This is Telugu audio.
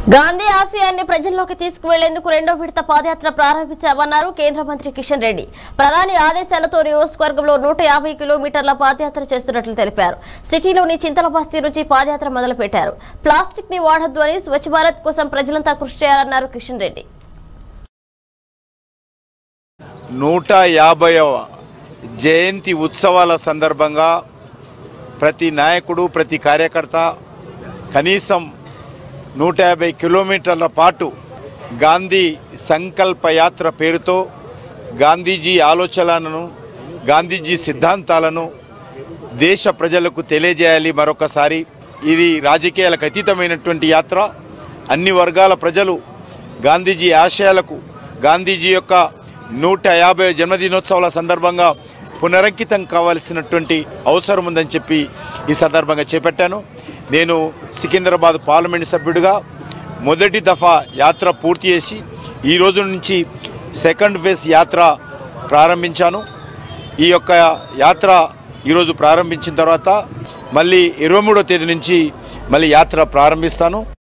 గాంధీ ఆశయాన్ని ప్రజల్లోకి తీసుకువెళ్లేందుకు రెండో విడత పాదయాత్ర ప్రారంభించామన్నారు కేంద్ర మంత్రి కిషన్ రెడ్డి ప్రధాని ఆదేశాలతో నియోజకవర్గంలో నూట యాభై కిలోమీటర్ల పాదయాత్ర చేస్తున్నట్లు తెలిపారు సిటీలోని చింతల బస్తీ నుంచి పాదయాత్ర మొదలుపెట్టారు ప్లాస్టిక్ ని వాడొద్దు అని స్వచ్ఛ భారత్ కోసం ప్రజలంతా కృషి చేయాలన్నారు కిషన్ రెడ్డి నూట యాభైవ జయంతి ఉత్సవాల సందర్భంగా ప్రతి నాయకుడు ప్రతి కార్యకర్త కనీసం నూట యాభై కిలోమీటర్ల పాటు గాంధీ సంకల్ప యాత్ర పేరుతో గాంధీజీ ఆలోచనలను గాంధీజీ సిద్ధాంతాలను దేశ ప్రజలకు తెలియజేయాలి మరొకసారి ఇది రాజకీయాలకు అతీతమైనటువంటి యాత్ర అన్ని వర్గాల ప్రజలు గాంధీజీ ఆశయాలకు గాంధీజీ యొక్క నూట యాభై జన్మదినోత్సవాల సందర్భంగా పునరంకితం కావాల్సినటువంటి అవసరం ఉందని చెప్పి ఈ సందర్భంగా చేపట్టాను నేను సికింద్రాబాద్ పార్లమెంట్ సభ్యుడిగా మొదటి దఫా యాత్ర పూర్తి చేసి ఈ రోజు నుంచి సెకండ్ ఫేజ్ యాత్ర ప్రారంభించాను ఈ యొక్క యాత్ర ఈరోజు ప్రారంభించిన తర్వాత మళ్ళీ ఇరవై మూడో తేదీ నుంచి మళ్ళీ యాత్ర ప్రారంభిస్తాను